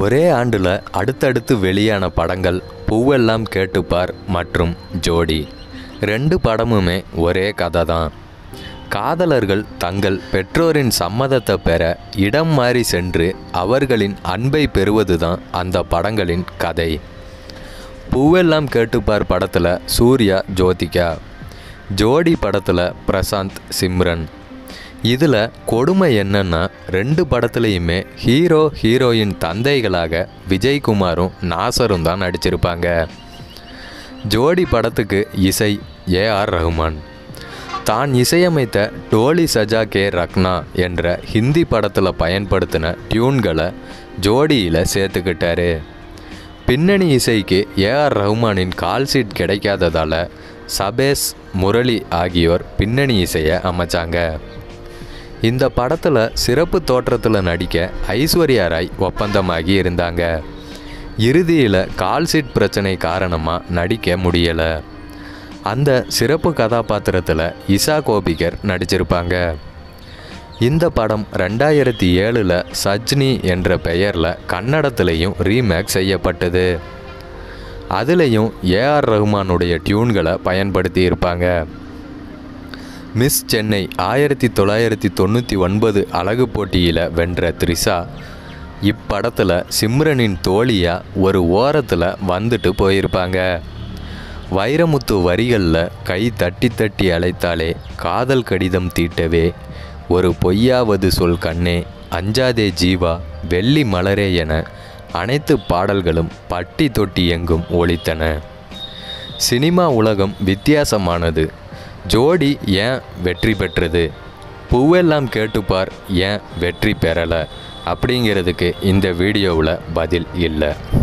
ஒரே ஆண்டில் அடுத்தடுத்து வெளியான படங்கள் பூவெல்லாம் கேட்டுப்பார் மற்றும் ஜோடி ரெண்டு படமுமே ஒரே கதை தான் காதலர்கள் தங்கள் பெற்றோரின் சம்மதத்தை பெற இடம் மாறி சென்று அவர்களின் அன்பை பெறுவது தான் அந்த படங்களின் கதை பூவெல்லாம் கேட்டுப்பார் படத்தில் சூர்யா ஜோதிகா ஜோடி படத்தில் பிரசாந்த் சிம்ரன் இதில் கொடுமை என்னன்னா ரெண்டு படத்துலையுமே ஹீரோ ஹீரோயின் தந்தைகளாக விஜய்குமாரும் நாசரும் தான் நடிச்சிருப்பாங்க ஜோடி படத்துக்கு இசை ஏ ஆர் ரஹ்மான் தான் இசையமைத்த டோலி சஜா கே ரக்னா என்ற ஹிந்தி படத்தில் பயன்படுத்தின டியூன்களை ஜோடியில் சேர்த்துக்கிட்டாரு பின்னணி இசைக்கு ஏஆர் ரஹ்மானின் கால் சீட் கிடைக்காததால் சபேஸ் முரளி ஆகியோர் பின்னணி இசையை அமைச்சாங்க இந்த படத்தில் சிறப்பு தோற்றத்தில் நடிக்க ஐஸ்வர்யா ராய் ஒப்பந்தமாகி இருந்தாங்க இறுதியில் கால் சீட் பிரச்சனை காரணமாக நடிக்க முடியலை அந்த சிறப்பு கதாபாத்திரத்தில் இசா கோபிகர் நடிச்சிருப்பாங்க இந்த படம் ரெண்டாயிரத்தி ஏழில் சஜ்னி என்ற பெயரில் கன்னடத்துலேயும் ரீமேக் செய்யப்பட்டது அதுலேயும் ஏஆர் ரஹ்மானுடைய டியூன்களை பயன்படுத்தி இருப்பாங்க மிஸ் சென்னை ஆயிரத்தி தொள்ளாயிரத்தி தொண்ணூற்றி ஒன்பது அழகு போட்டியில் வென்ற த்ரிஷா இப்படத்தில் சிம்ரனின் தோழியா ஒரு ஓரத்தில் வந்துட்டு போயிருப்பாங்க வைரமுத்து வரிகளில் கை தட்டி தட்டி அழைத்தாலே காதல் கடிதம் தீட்டவே ஒரு பொய்யாவது சொல் கண்ணே அஞ்சாதே ஜீவா வெள்ளி மலரே என அனைத்து பாடல்களும் பட்டி தொட்டி எங்கும் ஒலித்தன சினிமா உலகம் வித்தியாசமானது ஜோடி ஏன் வெற்றி பெற்றது பூவெல்லாம் கேட்டுப்பார் ஏன் வெற்றி பெறலை அப்படிங்கிறதுக்கு இந்த வீடியோவில் பதில் இல்லை